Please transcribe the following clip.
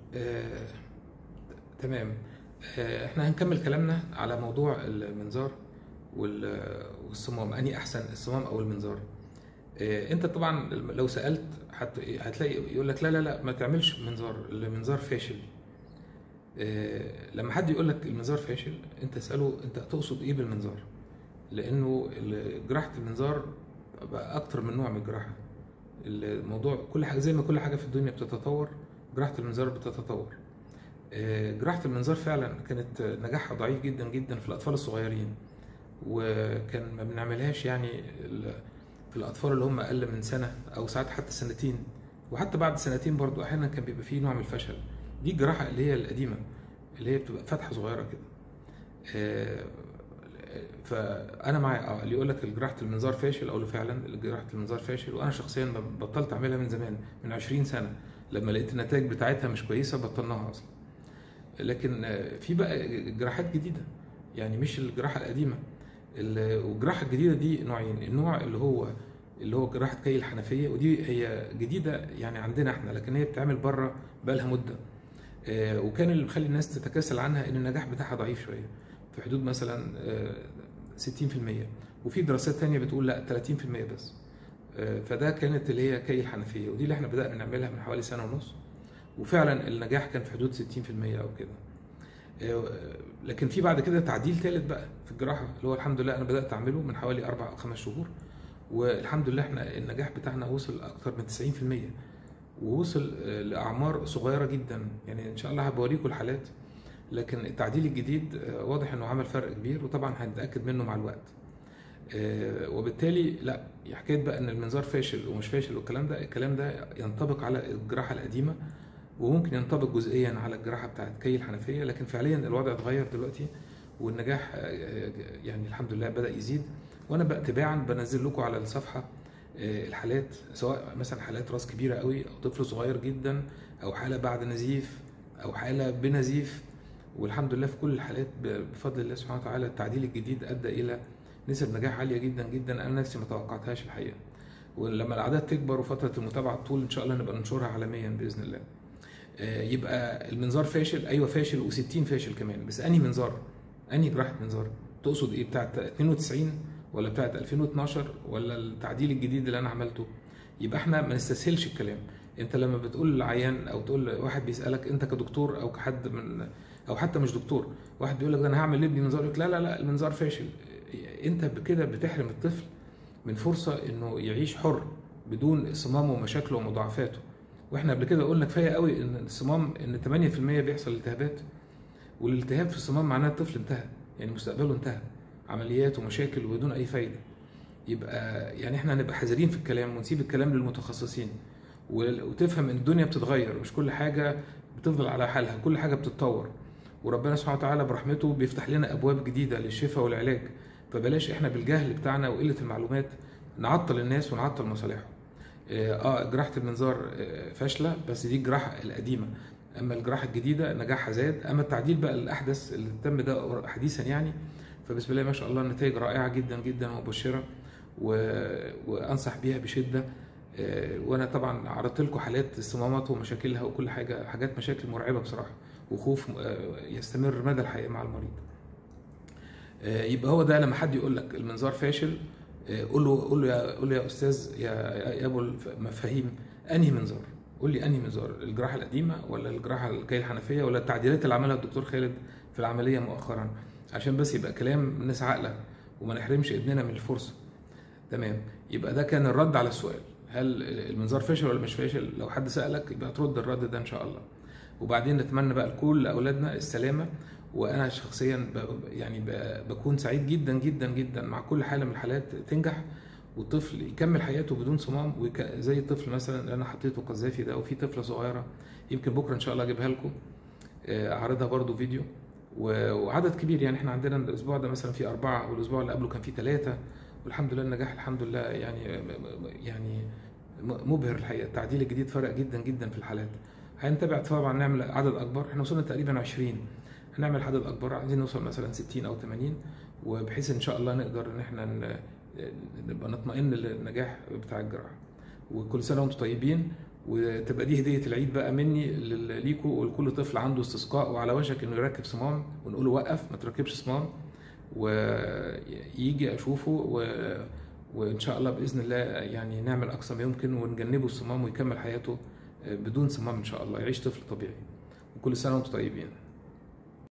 آه، تمام آه، احنا هنكمل كلامنا على موضوع المنظار وال- والصمام اني احسن الصمام او المنظار آه، انت طبعا لو سالت حت- هتلاقي يقول لك لا لا لا ما تعملش منظار المنظار فاشل آه، لما حد يقول لك المنظار فاشل انت اساله انت تقصد ايه بالمنظار لانه ال- جراحه المنظار بقى اكتر من نوع من الجراحه الموضوع كل حاجه زي ما كل حاجه في الدنيا بتتطور جراحه المنظار بتتطور آه، جراحه المنظار فعلا كانت نجاحها ضعيف جدا جدا في الاطفال الصغيرين وكان ما بنعملهاش يعني ال- في الاطفال اللي هم اقل من سنه او ساعات حتى سنتين وحتى بعد سنتين برضو احيانا كان بيبقى فيه نوع من الفشل دي الجراحه اللي هي القديمه اللي هي بتبقى فتحه صغيره كده آه، فانا معايا اه اللي يقول لك جراحه المنظار فاشل اقول له فعلا جراحه المنظار فاشل وانا شخصيا بطلت اعملها من زمان من 20 سنه لما لقيت النتائج بتاعتها مش كويسه بطلناها اصلا لكن آه، في بقى جراحات جديده يعني مش الجراحه القديمه ال- والجراحه الجديده دي نوعين النوع اللي هو اللي هو جراحه كي الحنفيه ودي هي جديده يعني عندنا احنا لكن هي بتتعمل بره بقى لها مده آه، وكان اللي مخلي الناس تتكاسل عنها ان النجاح بتاعها ضعيف شويه في حدود مثلا آه، 60% وفي دراسات تانية بتقول لا 30% بس آه، فده كانت اللي هي كي الحنفيه ودي اللي احنا بدانا نعملها من حوالي سنه ونص وفعلا النجاح كان في حدود 60% او كده آه، لكن في بعد كده تعديل ثالث بقى في الجراحه اللي هو الحمد لله انا بدات اعمله من حوالي اربع او خمس شهور والحمد لله احنا النجاح بتاعنا وصل اكثر من 90% ووصل آه، لاعمار صغيره جدا يعني ان شاء الله هبوريكم الحالات لكن التعديل الجديد آه، واضح انه عمل فرق كبير وطبعا هنتاكد منه مع الوقت آه، وبالتالي لا حكايه بقى ان المنظار فاشل ومش فاشل والكلام ده الكلام ده ينطبق على الجراحه القديمه وممكن ينطبق جزئيا على الجراحه بتاعت كي الحنفيه لكن فعليا الوضع اتغير دلوقتي والنجاح آه، يعني الحمد لله بدا يزيد وانا بقى تباعا بنزل لكم على الصفحه آه، الحالات سواء مثلا حالات راس كبيره قوي او طفل صغير جدا او حاله بعد نزيف او حاله بنزيف والحمد لله في كل الحالات ب- بفضل الله سبحانه وتعالى التعديل الجديد ادى الى نسب نجاح عاليه جدا جدا انا نفسي ما توقعتهاش الحقيقه ولما الاعداد تكبر وفتره المتابعه تطول ان شاء الله نبقى ننشرها عالميا باذن الله آه، يبقى المنظار فاشل ايوه فاشل و60 فاشل كمان بس انهي منظار انهي جراحه منظار تقصد ايه بتاعت 92 ولا بتاعت 2012 ولا التعديل الجديد اللي انا عملته يبقى احنا ما نستسهلش الكلام انت لما بتقول للعيان او تقول واحد بيسالك انت كدكتور او كحد من او حتى مش دكتور واحد بيقول لك ده انا هعمل لابني منظار يقول لك لا لا لا المنظار فاشل انت بكده بتحرم الطفل من فرصه انه يعيش حر بدون صمامه ومشاكله ومضاعفاته واحنا قبل كده قلنا كفايه قوي ان الصمام ان 8% بيحصل التهابات والالتهاب في الصمام معناه الطفل انتهى يعني مستقبله انتهى عمليات ومشاكل وبدون اي فايده يبقى يعني احنا هنبقى حذرين في الكلام ونسيب الكلام للمتخصصين و- وتفهم ان الدنيا بتتغير مش كل حاجه بتفضل على حالها كل حاجه بتتطور وربنا سبحانه وتعالى برحمته بيفتح لنا ابواب جديده للشفاء والعلاج فبلاش احنا بالجهل بتاعنا وقله المعلومات نعطل الناس ونعطل مصالحهم اه آه، جراحه المنظار آه، فاشله بس دي الجراحه القديمه اما الجراحه الجديده نجاحها زاد اما التعديل بقى الاحدث اللي تم ده حديثا يعني فبسم الله ما شاء الله النتائج رائعه جدا جدا ومبشره و... وانصح بيها بشده آه، وانا طبعا عرضت لكم حالات الصمامات ومشاكلها وكل حاجه حاجات مشاكل مرعبه بصراحه وخوف آه، يستمر مدى الحياه مع المريض آه، يبقى هو ده لما حد يقول لك المنظار فاشل آه، قول له قول له يا قول له يا استاذ يا يا ابو المفاهيم انهي منظار قول لي انهي منظار الجراحه القديمه ولا الجراحه الكي الحنفيه ولا التعديلات اللي عملها الدكتور خالد في العمليه مؤخرا عشان بس يبقى كلام ناس عاقله وما نحرمش ابننا من الفرصه تمام يبقى ده كان الرد على السؤال هل المنظار فاشل ولا مش فاشل لو حد سالك يبقى ترد الرد ده ان شاء الله وبعدين نتمنى بقى لكل اولادنا السلامه وانا شخصيا ب- يعني ب- بكون سعيد جدا جدا جدا مع كل حاله من الحالات تنجح والطفل يكمل حياته بدون صمام ويك... زي الطفل مثلا اللي انا حطيته قذافي ده وفي طفله صغيره يمكن بكره ان شاء الله اجيبها لكم آه، اعرضها برضو فيديو و- وعدد كبير يعني احنا عندنا الاسبوع ده مثلا في اربعه والاسبوع اللي قبله كان في ثلاثه والحمد لله النجاح الحمد لله يعني يعني مبهر الحقيقه التعديل الجديد فرق جدا جدا في الحالات هنتابع طبعا نعمل عدد اكبر احنا وصلنا تقريبا 20 هنعمل عدد اكبر عايزين نوصل مثلا 60 او 80 وبحيث ان شاء الله نقدر ان احنا ن- نبقى نطمئن للنجاح بتاع الجراحه وكل سنه وانتم طيبين وتبقى دي هديه العيد بقى مني لل- ليكوا ولكل طفل عنده استسقاء وعلى وشك انه يركب صمام ونقول له وقف ما تركبش صمام ويجي اشوفه و... وان شاء الله باذن الله يعني نعمل اقصى ما يمكن ونجنبه الصمام ويكمل حياته بدون صمام ان شاء الله يعيش طفل طبيعي وكل سنه وانتم طيبين